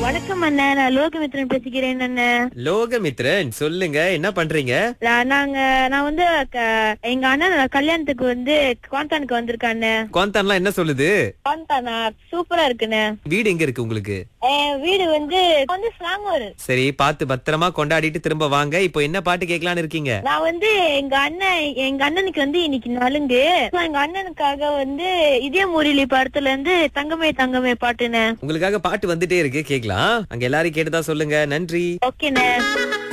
வணக்கம் அண்ணா நான் லோகமித்ரன் பேசிக்கிறேன் அண்ணன் லோகமித்ரன் சொல்லுங்க என்ன பண்றீங்க நான் நாங்க நான் வந்து க- எங்க அண்ணன் கல்யாணத்துக்கு வந்து குவாந்தானுக்கு வந்திருக்காண்ணே குவாந்தான்லாம் என்ன சொல்லுது குவாந்தானா சூப்பரா இருக்குண்ணே வீடு எங்க இருக்கு உங்களுக்கு என் வீடு வந்து வந்து ஸ்லாங்கூர் சரி பார்த்து பத்திரமா கொண்டாடிட்டு திரும்ப வாங்க இப்போ என்ன பாட்டு கேட்கலான்னு இருக்கீங்க நான் வந்து எங்க அண்ணன் எங்க அண்ணனுக்கு வந்து இன்னைக்கு நலுங்கு So, எங்க அண்ணனுக்காக வந்து இதே முரளி படத்துல இருந்து தங்கமே தங்கமே பாட்டுனே உங்களுக்காக பாட்டு வந்துட்டே இருக்கு கேட்கலாம் அங்க எல்லாரும் கேட்டுதான் சொல்லுங்க நன்றி ஓகேண்ணே